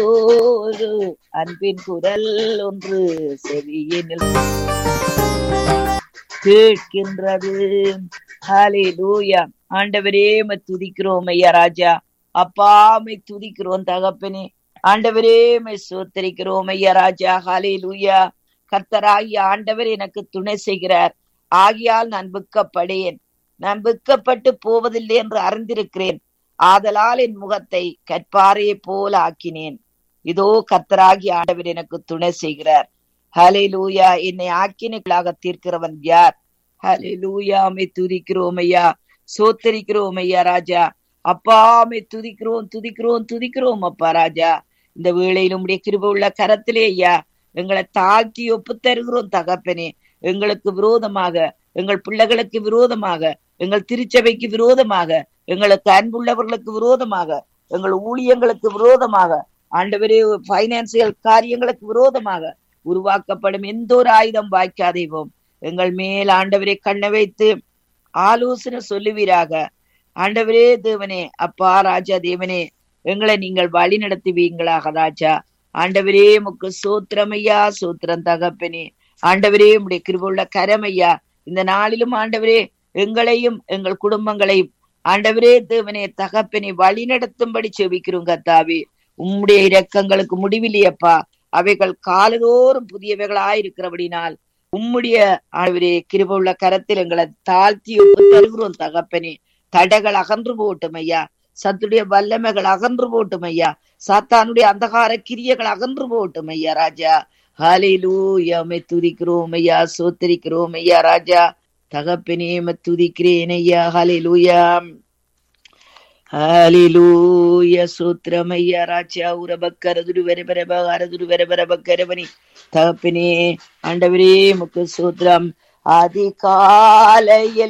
ஒரு அன்பின் குரல் ஒன்று செவியினில் கேட்கின்றது ஹalleluya ஆண்டவரே மை துதிக்கிறோம் ஐயா ராஜா அப்பாமை துதிக்கிறோம் தகப்பனே ஆண்டவரே மை சோத்தரிக்கிறோம் ஐயா ராஜா ஹalleluya கர்த்தராகிய ஆண்டவர் எனக்கு துணை செய்கிறார் ஆகியால் நான் வெட்கப்படேன் நான் வெட்கப்பட்டு போவதில்லை என்று அறிந்திருக்கிறேன் ஆதலால் என் முகத்தை கற்பாறையை போல ஆக்கினேன் இதோ கர்த்தராகிய ஆண்டவர் எனக்கு துணை செய்கிறார் ஹலே லூயா என்னை ஆக்கினைகளாக தீர்க்கிறவன் யார் ஹலே லூயாமை துதிக்கிறோம் ஐயா சோத்தரிக்கிறோம் ஐயா ராஜா அப்பாமை துதிக்கிறோம் துதிக்கிறோம் துதிக்கிறோம் அப்பா ராஜா இந்த வேளையில் உடைய கிருப உள்ள கரத்திலே ஐயா எங்களை தாழ்த்தி ஒப்பு தருகிறோம் தகப்பனே எங்களுக்கு விரோதமாக எங்கள் பிள்ளைகளுக்கு விரோதமாக எங்கள் திருச்சபைக்கு விரோதமாக எங்களுக்கு அன்புள்ளவர்களுக்கு விரோதமாக எங்கள் ஊழியங்களுக்கு விரோதமாக ஆண்டவரே பைனான்சியல் காரியங்களுக்கு விரோதமாக உருவாக்கப்படும் எந்த ஒரு ஆயுதம் வாய்க்காதேவோம் எங்கள் மேல் ஆண்டவரை கண்ண வைத்து ஆலோசனை சொல்லுவீராக ஆண்டவரே தேவனே அப்பா ராஜா தேவனே எங்களை நீங்கள் வழி நடத்துவீங்களாக ராஜா ஆண்டவரே முக்கு சோத்திரமையா சோத்திரம் தகப்பனே ஆண்டவரே உடைய கிருபுள்ள கரமையா இந்த நாளிலும் ஆண்டவரே எங்களையும் எங்கள் குடும்பங்களையும் ஆண்டவரே தேவனே தகப்பனை வழி நடத்தும்படி செபிக்கிறோம் கத்தாவே உம்முடைய இரக்கங்களுக்கு முடிவில்லையப்பா அவைகள் காலதோறும் புதியவைகளாயிருக்கிறபடினால் உம்முடைய ஆண்டவரே கிருபுள்ள கரத்தில் எங்களை தாழ்த்தி ஒப்பு தருகிறோம் தகப்பனே தடைகள் அகன்று போட்டும் ஐயா சத்துடைய வல்லமைகள் அகன்று போட்டும் ஐயா சாத்தானுடைய அந்தகார கிரியைகள் அகன்று போட்டும் ஐயா ராஜா ஹாலிலூயாமை துதிக்கிறோம் ஐயா சோத்தரிக்கிறோம் ஐயா ராஜா தகப்பனே துதிக்கிறேன் ஐயா ஹாலிலூயா ஹாலிலூய சூத்திரம் ஐயா ராஜா உரபக்கரதுரு வரபரப அரதுரு வரபரபக்கரவனி தகப்பனே ஆண்டவரே முக்கு சூத்திரம் அதிகாலையில்